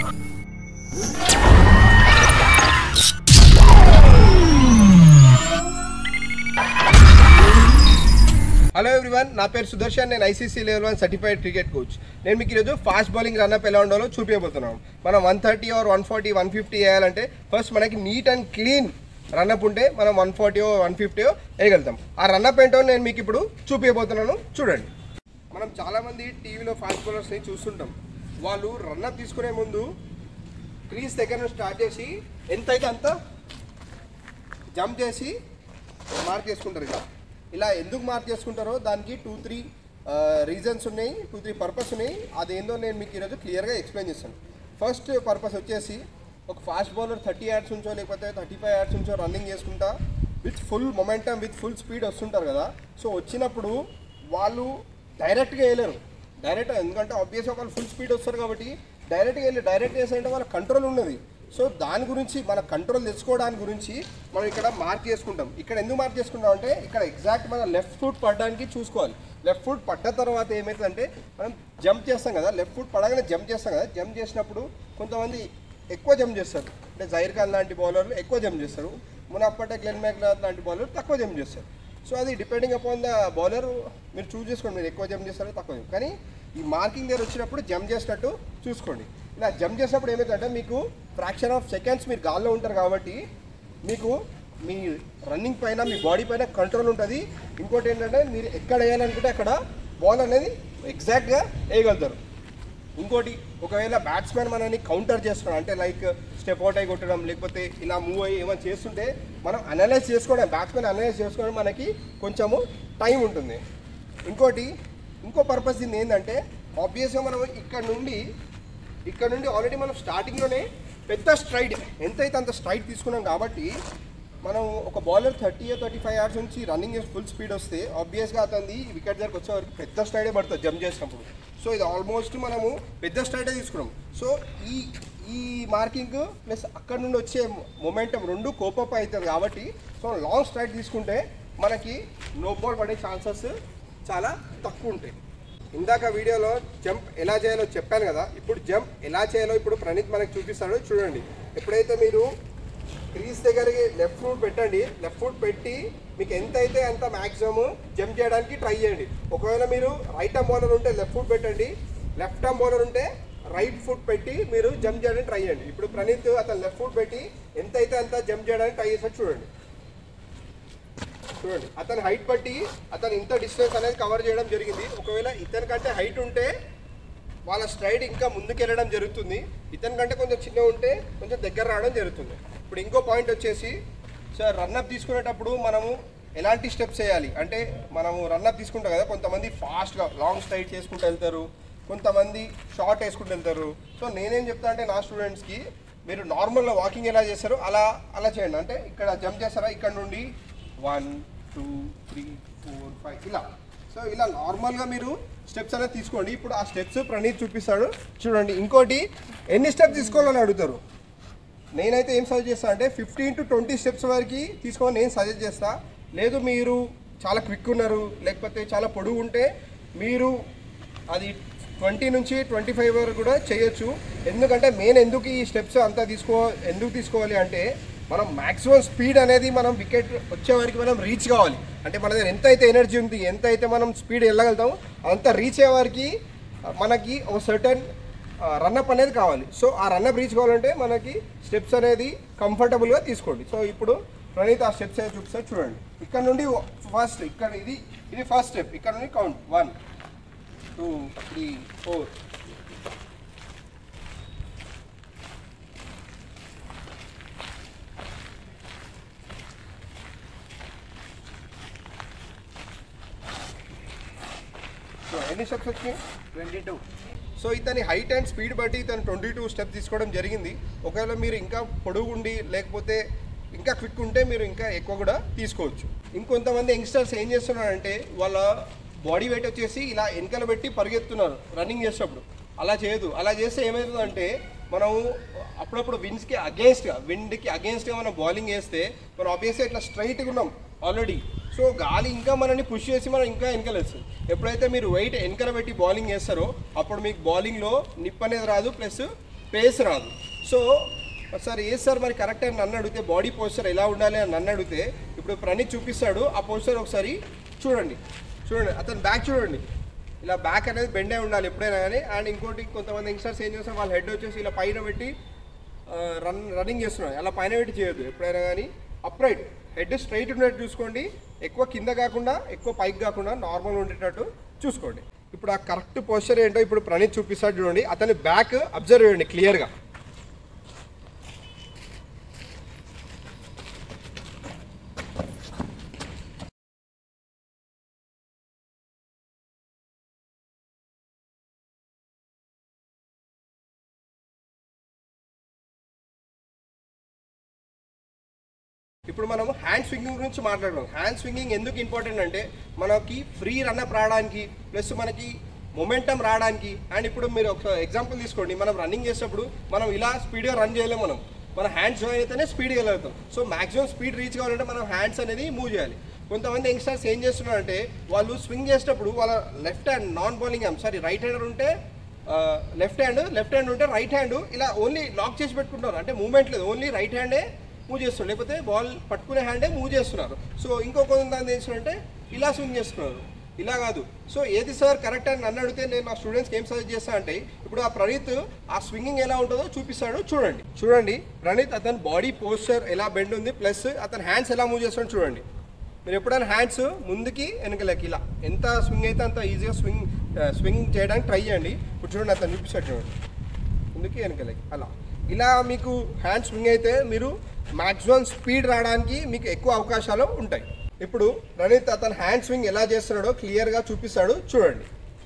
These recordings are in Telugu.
హలో ఎవ్రీవన్ నా పేరు సుదర్శన్ నేను ICC level one certified cricket coach నేను మీకు ఈరోజు ఫాస్ట్ బౌలింగ్ రన్అప్ ఎలా ఉండాలో చూపించబోతున్నాం మనం one thirty or one forty one fifty వేయాలంటే ఫస్ట్ మనకి నీట్ అండ్ క్లీన్ రన్అప్ ఉంటే మనం వన్ ఫార్టీ వన్ ఫిఫ్టీ వేయగలుగుతాం ఆ రన్అప్ ఏంటో నేను మీకు ఇప్పుడు చూపించబోతున్నాను చూడండి మనం చాలామంది టీవీలో ఫాస్ట్ బౌలర్స్ని చూస్తుంటాం వాళ్ళు రన్అప్ తీసుకునే ముందు క్రీజ్ దగ్గర నుంచి స్టార్ట్ చేసి ఎంత అయితే అంత జంప్ చేసి మార్క్ చేసుకుంటారు ఇలా ఇలా ఎందుకు మార్క్ చేసుకుంటారో దానికి టూ త్రీ రీజన్స్ ఉన్నాయి టూ త్రీ పర్పస్ ఉన్నాయి అదేందో నేను మీకు ఈరోజు క్లియర్గా ఎక్స్ప్లెయిన్ చేస్తాను ఫస్ట్ పర్పస్ వచ్చేసి ఒక ఫాస్ట్ బౌలర్ థర్టీ యాడ్స్ ఉంచో లేకపోతే థర్టీ ఫైవ్ యాడ్స్ ఉంచో రన్నింగ్ చేసుకుంటా with full momentum with full speed వస్తుంటారు కదా సో వచ్చినప్పుడు వాళ్ళు డైరెక్ట్గా వేయలేరు డైరెక్ట్ ఎందుకంటే ఆబ్వియస్గా వాళ్ళు ఫుల్ స్పీడ్ వస్తారు కాబట్టి డైరెక్ట్గా వెళ్ళి డైరెక్ట్ చేసారంటే వాళ్ళ కంట్రోల్ ఉన్నది సో దాని గురించి మన కంట్రోల్ తెచ్చుకోవడానికి గురించి మనం ఇక్కడ మార్క్ చేసుకుంటాం ఇక్కడ ఎందుకు మార్క్ చేసుకుంటాం అంటే ఇక్కడ ఎగ్జాక్ట్ మన లెఫ్ట్ ఫుట్ పడడానికి చూసుకోవాలి లెఫ్ట్ ఫుట్ పడ్డ తర్వాత ఏమవుతుందంటే మనం జంప్ చేస్తాం కదా లెఫ్ట్ ఫుట్ పడగానే జంప్ చేస్తాం కదా జంప్ చేసినప్పుడు కొంతమంది ఎక్కువ జంప్ చేస్తారు అంటే జైర్ ఖాన్ లాంటి బౌలర్లు ఎక్కువ జంప్ చేస్తారు మునప్పటే గ్లెన్ మ్యాక్నాథ్ లాంటి బౌలర్ తక్కువ జంప్ చేస్తారు సో అది డిపెండింగ్ అపాన్ ద బౌలర్ మీరు చూస్ చేసుకోండి మీరు ఎక్కువ జంప్ చేస్తారో తక్కువ జంప్ కానీ ఈ మార్కింగ్ దగ్గర వచ్చినప్పుడు జంప్ చేసినట్టు చూసుకోండి ఇలా జంప్ చేసినప్పుడు ఏమవుతుందంటే మీకు ఫ్రాక్షన్ ఆఫ్ సెకండ్స్ మీరు గాల్లో ఉంటారు కాబట్టి మీకు మీ రన్నింగ్ పైన మీ బాడీ పైన కంట్రోల్ ఉంటుంది ఇంకోటి ఏంటంటే మీరు ఎక్కడ వేయాలనుకుంటే అక్కడ బాల్ అనేది ఎగ్జాక్ట్గా వేయగలుగుతారు ఇంకోటి ఒకవేళ బ్యాట్స్మెన్ మనని కౌంటర్ చేస్తున్నాం అంటే లైక్ స్టెప్ అవుట్ అయి కొట్టడం లేకపోతే ఇలా మూవ్ అయ్యి ఏమైనా చేస్తుంటే మనం అనలైజ్ చేసుకోవడం బ్యాట్స్మెన్ అనలైజ్ చేసుకోవడం మనకి కొంచెము టైం ఉంటుంది ఇంకోటి ఇంకో పర్పస్ దీన్ని ఏంటంటే ఆబ్వియస్గా మనం ఇక్కడ నుండి ఇక్కడ నుండి ఆల్రెడీ మనం స్టార్టింగ్లోనే పెద్ద స్ట్రైడ్ ఎంతైతే అంత స్ట్రైడ్ తీసుకున్నాం కాబట్టి మనం ఒక bowler thirty thirty five hours నుంచి రన్నింగ్ చేసి ఫుల్ స్పీడ్ వస్తే ఆబ్వియస్గా అతనిది వికెట్ దగ్గరకు వచ్చే వరకు పెద్ద స్ట్రైడే పడుతుంది జంప్ చేసినప్పుడు సో ఇది ఆల్మోస్ట్ మనము పెద్ద స్ట్రైడే తీసుకున్నాం సో ఈ ఈ మార్కింగ్ ప్లస్ అక్కడ నుండి వచ్చే మొమెంటం రెండు కోపప్ అవుతుంది కాబట్టి సో లాంగ్ స్ట్రైడ్ తీసుకుంటే మనకి నో బాల్ పడే ఛాన్సెస్ చాలా తక్కువ ఉంటాయి ఇందాక వీడియోలో జంప్ ఎలా చేయాలో చెప్పాను కదా ఇప్పుడు జంప్ ఎలా చేయాలో ఇప్పుడు ప్రణీత్ మనకి చూపిస్తాడో చూడండి ఎప్పుడైతే మీరు క్రీజ్ దగ్గరికి లెఫ్ట్ ఫుట్ పెట్టండి లెఫ్ట్ ఫుట్ పెట్టి మీకు ఎంత అయితే అంత మ్యాక్సిమం జంప్ చేయడానికి ట్రై చేయండి ఒకవేళ మీరు రైట్ ఆర్మ్ బౌలర్ ఉంటే లెఫ్ట్ ఫుట్ పెట్టండి లెఫ్ట్ ఆర్మ్ బౌలర్ ఉంటే రైట్ ఫుట్ పెట్టి మీరు జంప్ చేయడానికి ట్రై చేయండి ఇప్పుడు ప్రణీత్ అతను లెఫ్ట్ ఫుట్ పెట్టి ఎంత అయితే అంత జంప్ చేయడానికి ట్రై చేసాడు చూడండి చూడండి అతని హైట్ బట్టి అతను ఇంత డిస్టెన్స్ అనేది కవర్ చేయడం జరిగింది ఒకవేళ ఇతని కంటే హైట్ ఉంటే వాళ్ళ స్ట్రైడ్ ఇంకా ముందుకెళ్ళడం జరుగుతుంది ఇతని కంటే కొంచెం చిన్న ఉంటే కొంచెం దగ్గర రావడం జరుగుతుంది ఇప్పుడు ఇంకో పాయింట్ వచ్చేసి సార్ రన్అప్ తీసుకునేటప్పుడు మనము ఎలాంటి స్టెప్స్ వేయాలి అంటే మనము రన్అప్ తీసుకుంటాం కదా కొంతమంది ఫాస్ట్గా లాంగ్ స్ట్రైడ్ చేసుకుంటూ వెళ్తారు కొంతమంది షార్ట్ వేసుకుంటూ వెళ్తారు సో నేనేం చెప్తా అంటే నా స్టూడెంట్స్కి మీరు నార్మల్గా వాకింగ్ ఎలా చేస్తారో అలా అలా చేయండి అంటే ఇక్కడ జంప్ చేస్తారా ఇక్కడ నుండి one two three four five ఇలా సో ఇలా నార్మల్గా మీరు స్టెప్స్ అనేది తీసుకోండి ఇప్పుడు ఆ స్టెప్స్ ప్రణీత్ చూపిస్తాడు చూడండి ఇంకోటి ఎన్ని స్టెప్స్ తీసుకోవాలని అడుగుతారు నేనైతే ఏం సజెస్ట్ చేస్తా అంటే ఫిఫ్టీన్ టు ట్వంటీ స్టెప్స్ వరకు తీసుకోమని నేను సజెస్ట్ చేస్తా లేదు మీరు చాలా క్విక్ ఉన్నారు లేకపోతే చాలా పొడుగు ఉంటే మీరు అది ట్వంటీ నుంచి ట్వంటీ ఫైవ్ వరకు కూడా చేయొచ్చు ఎందుకంటే మెయిన్ ఎందుకు ఈ స్టెప్స్ అంతా తీసుకో ఎందుకు తీసుకోవాలి అంటే మనం మ్యాక్సిమం స్పీడ్ అనేది మనం వికెట్ వచ్చే వరకు మనం రీచ్ కావాలి అంటే మన దగ్గర ఎంత అయితే ఎనర్జీ ఉంది ఎంత అయితే మనం స్పీడ్ వెళ్ళగలుగుతాం అంత రీచ్ అయ్యే వరకు మనకి ఒక సర్టన్ రన్అప్ అనేది కావాలి సో ఆ రన్అప్ రీచ్ కావాలంటే మనకి స్టెప్స్ అనేది కంఫర్టబుల్గా తీసుకోండి సో ఇప్పుడు ప్రణీత్ ఆ స్టెప్స్ అయితే చూపిస్తారు చూడండి ఇక్కడ నుండి ఫస్ట్ ఇక్కడ ఇది ఇది ఫస్ట్ స్టెప్ ఇక్కడ నుండి count one two three four so ఎన్ని స్టెప్స్ వచ్చినాయి ట్వంటీ టూ సో ఇతని హైట్ అండ్ స్పీడ్ బట్టి ఇతను ట్వంటీ టూ స్టెప్ తీసుకోవడం జరిగింది ఒకవేళ మీరు ఇంకా పొడుగు ఉండి లేకపోతే ఇంకా క్విక్ ఉంటే మీరు ఇంకా ఎక్కువ కూడా తీసుకోవచ్చు ఇంకొంతమంది యంగ్స్టర్స్ ఏం చేస్తున్నారంటే వాళ్ళ బాడీ వెయిట్ వచ్చేసి ఇలా వెనకాల పెట్టి పరిగెత్తున్నారు రన్నింగ్ చేసేటప్పుడు అలా చేయదు అలా చేస్తే ఏమవుతుందంటే మనం అప్పుడప్పుడు విండ్స్కి అగేన్స్ట్గా విండ్కి అగేన్స్ట్గా మనం బౌలింగ్ వేస్తే మనం ఆబ్వియస్గా ఇట్లా స్ట్రైట్గా ఉన్నాం ఆల్రెడీ సో గాలి ఇంకా మనల్ని పుష్ చేసి మనం ఇంకా వెనకలేస్తుంది ఎప్పుడైతే మీరు వెయిట్ వెనకల పెట్టి బౌలింగ్ చేస్తారో అప్పుడు మీకు బౌలింగ్లో నిప్ అనేది రాదు ప్లస్ పేస్ రాదు సో సార్ ఏ సార్ మరి కరెక్ట్ అని నన్ను అడిగితే బాడీ పోస్చర్ ఎలా ఉండాలి అని నన్ను అడిగితే ఇప్పుడు ప్రణీత్ చూపిస్తాడు ఆ పోస్చర్ ఒకసారి చూడండి చూడండి అతను బ్యాక్ చూడండి ఇలా బ్యాక్ అనేది బెండే ఉండాలి ఎప్పుడైనా కానీ అండ్ ఇంకోటి కొంతమంది యంగ్స్టర్స్ ఏం చేస్తారు వాళ్ళ హెడ్ వచ్చేసి ఇలా పైన పెట్టి రన్ రన్నింగ్ చేస్తున్నారు అలా పైన పెట్టి చేయొద్దు ఎప్పుడైనా కానీ అప్రైట్ హెడ్ స్ట్రైట్ ఉండేట్టు చూసుకోండి ఎక్కువ కింద కాకుండా ఎక్కువ పైకి కాకుండా నార్మల్ ఉండేటట్టు చూసుకోండి ఇప్పుడు ఆ కరెక్ట్ పోస్చర్ ఏంటో ఇప్పుడు ప్రణీత్ చూపిస్తాడు చూడండి అతని బ్యాక్ అబ్జర్వ్ చేయండి క్లియర్గా ఇప్పుడు మనం హ్యాండ్ స్వింగింగ్ గురించి మాట్లాడదాం హ్యాండ్ స్వింగింగ్ ఎందుకు ఇంపార్టెంట్ అంటే మనకి ఫ్రీ రన్అప్ రావడానికి ప్లస్ మనకి మొమెంటం రావడానికి అండ్ ఇప్పుడు మీరు ఒక ఎగ్జాంపుల్ తీసుకోండి మనం రన్నింగ్ చేసేటప్పుడు మనం ఇలా స్పీడ్గా రన్ చేయలేము మనం మన హ్యాండ్స్ జాయిన్ అయితేనే స్పీడ్గా వెళ్ళగలుగుతాం సో మాక్సిమం స్పీడ్ రీచ్ కావాలంటే మనం హ్యాండ్స్ అనేది మూవ్ చేయాలి కొంతమంది యంగ్స్టర్స్ ఏం చేస్తున్నారంటే వాళ్ళు స్వింగ్ చేసేటప్పుడు వాళ్ళ left hand non bowling hand sorry right hander ఉంటే లెఫ్ట్ హ్యాండ్ లెఫ్ట్ హ్యాండ్ ఉంటే రైట్ హ్యాండ్ ఇలా ఓన్లీ లాక్ చేసి పెట్టుకుంటారు అంటే మూవ్మెంట్ లేదు ఓన్లీ రైట్ హ్యాండే మూవ్ చేస్తున్నారు లేకపోతే బాల్ పట్టుకునే హ్యాండే మూవ్ చేస్తున్నారు సో ఇంకో కొంతమంది ఏం చేస్తున్నారంటే ఇలా స్వింగ్ చేస్తున్నారు ఇలా కాదు సో ఏది సార్ కరెక్ట్ అని నన్ను అడిగితే నేను నా స్టూడెంట్స్కి ఏం సజెస్ట్ చేస్తా అంటే ఇప్పుడు ఆ ప్రణీత్ ఆ స్వింగింగ్ ఎలా ఉంటుందో చూపిస్తాడు చూడండి చూడండి ప్రణీత్ అతని బాడీ పోస్చర్ ఎలా బెండ్ ఉంది ప్లస్ అతని హ్యాండ్స్ ఎలా మూవ్ చేస్తాడో చూడండి మీరు ఎప్పుడైనా హ్యాండ్స్ ముందుకి వెనకలకి ఇలా ఎంత స్వింగ్ అయితే అంత ఈజీగా స్వింగ్ స్వింగ్ చేయడానికి ట్రై చేయండి ఇప్పుడు చూడండి అతను చూపిస్తాడు చూడండి ముందుకి వెనకలకి అలా ఇలా మీకు హ్యాండ్ స్వింగ్ అయితే మీరు మ్యాక్సిమం స్పీడ్ రావడానికి మీకు ఎక్కువ అవకాశాలు ఉంటాయి ఇప్పుడు రణిత్ అతను హ్యాండ్ స్వింగ్ ఎలా చేస్తున్నాడో క్లియర్గా చూపిస్తాడు చూడండి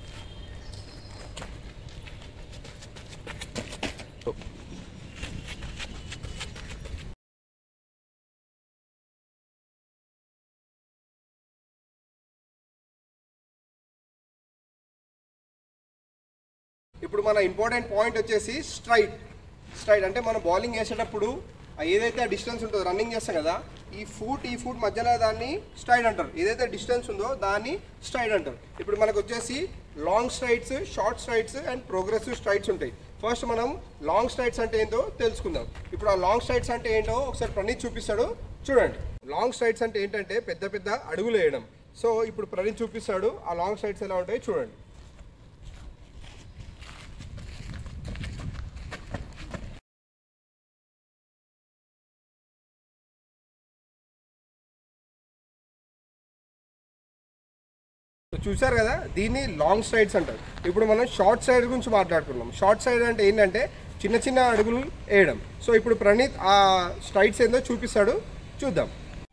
ఇప్పుడు మన ఇంపార్టెంట్ పాయింట్ వచ్చేసి స్ట్రైట్ స్ట్రైట్ అంటే మనం బౌలింగ్ వేసేటప్పుడు ఆ ఏదైతే ఆ డిస్టెన్స్ ఉంటుందో రన్నింగ్ చేస్తాం కదా ఈ ఫూట్ ఈ ఫూట్ మధ్యలో దాన్ని స్ట్రైడ్ అంటారు ఏదైతే డిస్టెన్స్ ఉందో దాన్ని స్ట్రైడ్ అంటారు ఇప్పుడు మనకు వచ్చేసి long straights short straights and progressive straights ఉంటాయి ఫస్ట్ మనం లాంగ్ స్ట్రైట్స్ అంటే ఏంటో తెలుసుకుందాం ఇప్పుడు ఆ లాంగ్ స్ట్రైట్స్ అంటే ఏంటో ఒకసారి ప్రణీత్ చూపిస్తాడు చూడండి లాంగ్ స్ట్రైట్స్ అంటే ఏంటంటే పెద్ద పెద్ద అడుగులు వేయడం సో ఇప్పుడు ప్రణీత్ చూపిస్తాడు ఆ లాంగ్ స్ట్రైట్స్ ఎలా ఉంటాయో చూడండి సో చూసారు కదా దీన్ని లాంగ్ స్ట్రైడ్స్ అంటారు ఇప్పుడు మనం షార్ట్ సైడ్ గురించి మాట్లాడుకున్నాం షార్ట్ సైడ్ అంటే ఏంటంటే చిన్న చిన్న అడుగులు వేయడం సో ఇప్పుడు ప్రణీత్ ఆ స్ట్రైడ్స్ ఏందో చూపిస్తాడు చూద్దాం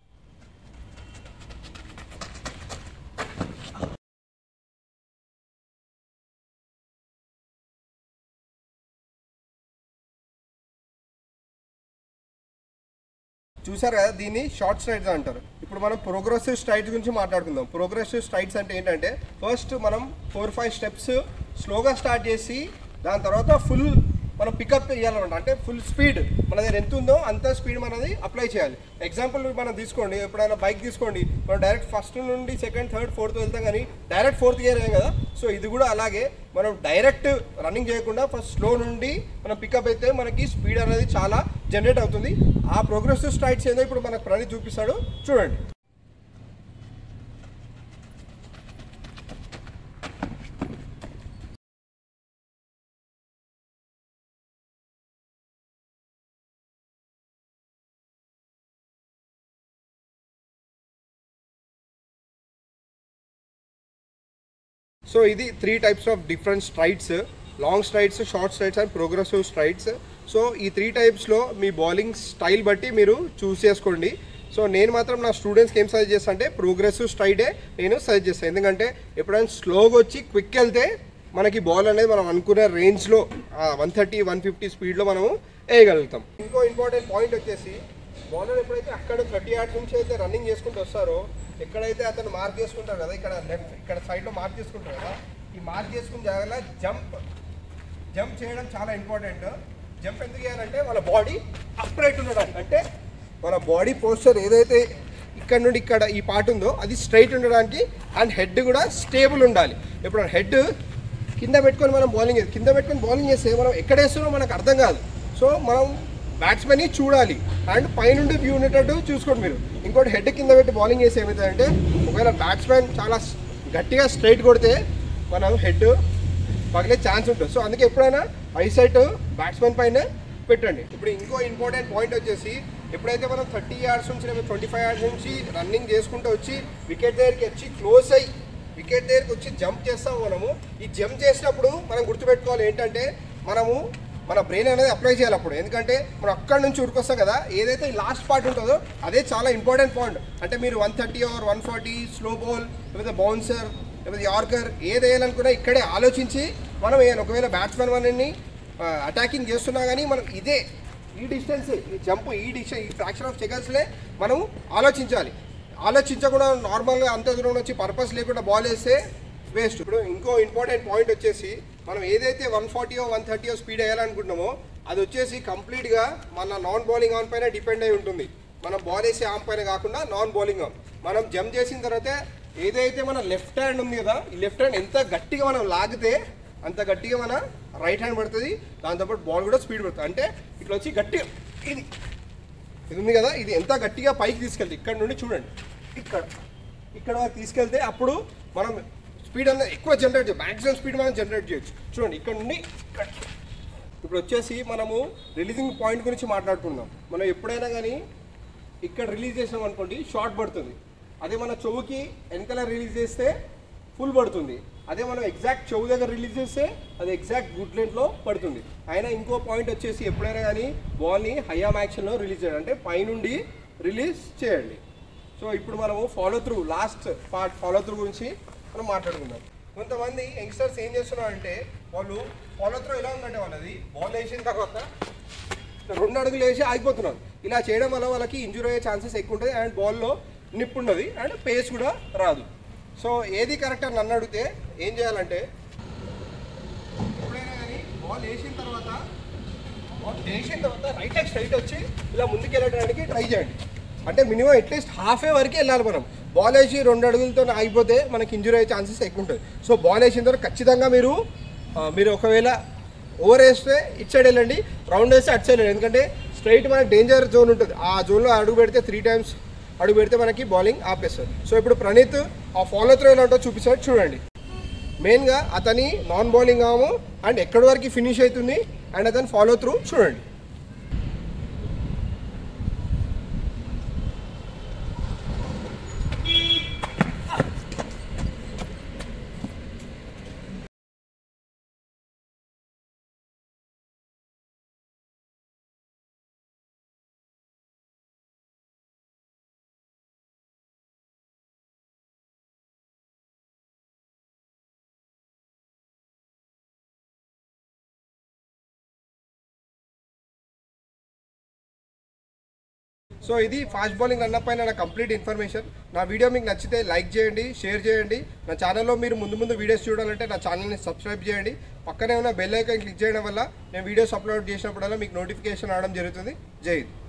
చూసారు కదా దీన్ని షార్ట్ స్ట్రైడ్స్ అంటారు ఇప్పుడు మనం ప్రోగ్రెసివ్ స్ట్రైడ్స్ గురించి మాట్లాడుకుందాం ప్రోగ్రెసివ్ స్ట్రైడ్స్ అంటే ఏంటంటే ఫస్ట్ మనం ఫోర్ ఫైవ్ స్టెప్స్ స్లోగా స్టార్ట్ చేసి దాని తర్వాత ఫుల్ మనం పికప్ చేయాలన్నమాట అంటే ఫుల్ స్పీడ్ మన దగ్గర ఎంత ఉందో అంత స్పీడ్ మనది అప్లై చేయాలి ఎగ్జాంపుల్ మనం తీసుకోండి ఎప్పుడైనా బైక్ తీసుకోండి మనం డైరెక్ట్ ఫస్ట్ నుండి సెకండ్ థర్డ్ ఫోర్త్ వెళ్తాం కానీ డైరెక్ట్ ఫోర్త్ గేర్ కదా సో ఇది కూడా అలాగే మనం డైరెక్ట్ రన్నింగ్ చేయకుండా ఫస్ట్ స్లో నుండి మనం పికప్ అయితే మనకి స్పీడ్ అనేది చాలా జనరేట్ అవుతుంది ఆ ప్రోగ్రెసివ్ స్ట్రైట్స్ ఏదో ఇప్పుడు మనకు ప్రణీత్ చూపిస్తాడు చూడండి సో ఇది three types of different straights long straights short straights and progressive straights so ఈ త్రీ టైప్స్లో మీ బౌలింగ్ స్టైల్ బట్టి మీరు చూస్ చేసుకోండి సో నేను మాత్రం నా స్టూడెంట్స్కి ఏం సజెస్ట్ చేస్తాను అంటే ప్రోగ్రెసివ్ స్ట్రైడే నేను సజెస్ట్ చేస్తాను ఎందుకంటే ఎప్పుడైనా స్లోగా వచ్చి క్విక్ వెళ్తే మనకి బాల్ అనేది మనం అనుకునే రేంజ్లో వన్ థర్టీ వన్ ఫిఫ్టీ స్పీడ్లో మనము వేయగలుగుతాం ఇంకో ఇంపార్టెంట్ పాయింట్ వచ్చేసి బౌలర్ ఎప్పుడైతే అక్కడ థర్టీ యార్డ్స్ నుంచి అయితే రన్నింగ్ చేసుకుంటూ వస్తారో ఎక్కడైతే అతను మార్క్ చేసుకుంటారు కదా ఇక్కడ లెఫ్ట్ ఇక్కడ సైడ్లో మార్క్ చేసుకుంటారు కదా ఈ మార్క్ చేసుకున్న జాగ్రత్త జంప్ జంప్ చేయడం చాలా ఇంపార్టెంట్ జంప్ ఎందుకు చేయాలంటే వాళ్ళ బాడీ అప్రైట్ ఉండడానికి అంటే మన బాడీ పోస్చర్ ఏదైతే ఇక్కడ నుండి ఇక్కడ ఈ పార్ట్ ఉందో అది స్ట్రైట్ ఉండడానికి అండ్ హెడ్ కూడా స్టేబుల్ ఉండాలి ఇప్పుడు హెడ్ కింద పెట్టుకొని మనం బౌలింగ్ చేస్తాం కింద పెట్టుకొని బౌలింగ్ చేస్తే మనం ఎక్కడ వేస్తున్నామో మనకు అర్థం కాదు సో మనం బ్యాట్స్మెన్ని చూడాలి అండ్ పైనుండి వ్యూ ఉండేటట్టు చూసుకోండి మీరు ఇంకోటి హెడ్ కింద పెట్టి బౌలింగ్ చేస్తే ఏమవుతుందంటే ఒకవేళ బ్యాట్స్మెన్ చాలా స్- గట్టిగా స్ట్రైట్ కొడితే మనం హెడ్ పగిలే ఛాన్స్ ఉంటుంది సో అందుకే ఎప్పుడైనా ఐసైట్ బ్యాట్స్మెన్ పైన పెట్టండి ఇప్పుడు ఇంకో ఇంపార్టెంట్ పాయింట్ వచ్చేసి ఎప్పుడైతే మనం థర్టీ యార్డ్స్ నుంచి లేదా ట్వంటీ ఫైవ్ యార్డ్స్ నుంచి రన్నింగ్ చేసుకుంటూ వచ్చి వికెట్ దగ్గరికి వచ్చి క్లోజ్ అయ్యి వికెట్ దగ్గరికి వచ్చి జంప్ చేస్తాం మనము ఈ జంప్ చేసినప్పుడు మనం గుర్తుపెట్టుకోవాలి ఏంటంటే మనము మన బ్రెయిన్ అనేది అప్లై చేయాలి అప్పుడు ఎందుకంటే మనం అక్కడి నుంచి ఉరికొస్తాం కదా ఏదైతే లాస్ట్ పార్ట్ ఉంటుందో అదే చాలా ఇంపార్టెంట్ పాయింట్ అంటే మీరు one thirty or one forty slow ball లేకపోతే బౌన్సర్ లేకపోతే యార్కర్ ఏది వేయాలనుకున్నా ఇక్కడే ఆలోచించి మనం వేయాలి ఒకవేళ బ్యాట్స్మెన్ మనని అటాకింగ్ చేస్తున్నా కానీ మనం ఇదే ఈ డిస్టెన్స్ ఈ జంప్ ఈ డిస్టెన్స్ ఈ ఫ్రాక్షన్ ఆఫ్ సెకండ్స్లే మనం ఆలోచించాలి ఆలోచించకుండా నార్మల్గా అంత దూరం వచ్చి పర్పస్ లేకుండా బాల్ వేస్తే వేస్ట్ ఇప్పుడు ఇంకో ఇంపార్టెంట్ పాయింట్ వచ్చేసి మనం ఏదైతే వన్ ఫార్టీయో వన్ థర్టీయో స్పీడ్ వేయాలనుకుంటున్నామో అది వచ్చేసి కంప్లీట్గా మన నాన్ బౌలింగ్ ఆన్ పైన డిపెండ్ అయి ఉంటుంది మనం బాల్ వేసే ఆన్ పైన కాకుండా నాన్ బౌలింగ్ ఆన్ మనం జంప్ చేసిన తర్వాత ఏదైతే మన లెఫ్ట్ హ్యాండ్ ఉంది కదా ఈ లెఫ్ట్ హ్యాండ్ ఎంత గట్టిగా మనం లాగితే అంత గట్టిగా మన రైట్ హ్యాండ్ పడుతుంది దాంతోపాటు బాల్ కూడా స్పీడ్ పడుతుంది అంటే ఇట్లా వచ్చి గట్టిగా ఇది ఇది ఉంది కదా ఇది ఎంత గట్టిగా పైకి తీసుకెళ్తే ఇక్కడ నుండి చూడండి ఇక్కడ ఇక్కడ వరకు తీసుకెళ్తే అప్పుడు మనం స్పీడ్ అనేది ఎక్కువ జనరేట్ చేయొచ్చు మ్యాక్సిమం స్పీడ్ మనం జనరేట్ చేయొచ్చు చూడండి ఇక్కడ నుండి ఇక్కడ ఇప్పుడు వచ్చేసి మనము రిలీజింగ్ పాయింట్ గురించి మాట్లాడుకుందాం మనం ఎప్పుడైనా కానీ ఇక్కడ రిలీజ్ చేసాం అనుకోండి షార్ట్ పడుతుంది అదే మన చెవుకి వెనకాల రిలీజ్ చేస్తే ఫుల్ పడుతుంది అదే మనం ఎగ్జాక్ట్ చెవు దగ్గర రిలీజ్ చేస్తే అది ఎగ్జాక్ట్ గుడ్ లెంత్లో పడుతుంది అయినా ఇంకో పాయింట్ వచ్చేసి ఎప్పుడైనా కానీ బాల్ని హైయామ్ యాక్షన్లో రిలీజ్ చేయండి అంటే పైనుండి రిలీజ్ చేయండి సో ఇప్పుడు మనము follow through last part follow through గురించి మనం మాట్లాడుకుందాం కొంతమంది యంగ్స్టర్స్ ఏం చేస్తున్నారంటే వాళ్ళు ఫాలో త్రూ ఎలా ఉందంటే వాళ్ళది బాల్ వేసిన తర్వాత రెండు అడుగులు వేసి ఆగిపోతున్నారు ఇలా చేయడం వల్ల వాళ్ళకి ఇంజురీ అయ్యే ఛాన్సెస్ ఎక్కువ ఉంటుంది అండ్ బాల్లో నిప్పు ఉండదు అండ్ పేస్ కూడా రాదు సో ఏది కరెక్ట్ అని నన్ను అడిగితే ఏం చేయాలంటే ఎప్పుడైనా కానీ బాల్ వేసిన తర్వాత బాల్ వేసిన తర్వాత రైట్ లెగ్ స్ట్రైట్ వచ్చి ఇలా ముందుకు వెళ్ళడానికి ట్రై చేయండి అంటే మినిమం అట్లీస్ట్ హాఫ్ ఏ వరకు వెళ్ళాలి మనం బాల్ వేసి రెండు అడుగులతో ఆగిపోతే మనకి ఇంజురీ అయ్యే ఛాన్సెస్ ఎక్కువ ఉంటుంది సో బాల్ వేసిన తర్వాత ఖచ్చితంగా మీరు ఆ, మీరు ఒకవేళ ఓవర్ వేస్తే ఇటు సైడ్ వెళ్ళండి రౌండ్ వేస్తే అటు సైడ్ వెళ్ళండి ఎందుకంటే స్ట్రైట్ మనకి డేంజర్ జోన్ ఉంటుంది ఆ జోన్లో అడుగు పెడితే త్రీ టైమ్స్ అడుగు పెడితే మనకి బౌలింగ్ ఆపేస్తారు సో ఇప్పుడు ప్రణీత్ ఆ ఫాలో త్రో ఎలా ఉంటుందో చూపిస్తాడు చూడండి మెయిన్గా అతని నాన్ బౌలింగ్ ఆము అండ్ ఎక్కడి వరకు ఫినిష్ అవుతుంది అండ్ అతని ఫాలో త్రూ చూడండి సో ఇది ఫాస్ట్ బౌలింగ్ రన్ పైన నా కంప్లీట్ ఇన్ఫర్మేషన్ నా వీడియో మీకు నచ్చితే లైక్ చేయండి షేర్ చేయండి నా ఛానల్లో మీరు ముందు ముందు వీడియోస్ చూడాలంటే నా ఛానల్ని సబ్స్క్రైబ్ చేయండి పక్కనే ఉన్న బెల్ ఐకాన్ క్లిక్ చేయడం వల్ల నేను వీడియోస్ అప్లోడ్ చేసినప్పుడల్లా మీకు నోటిఫికేషన్ రావడం జరుగుతుంది జై హింద్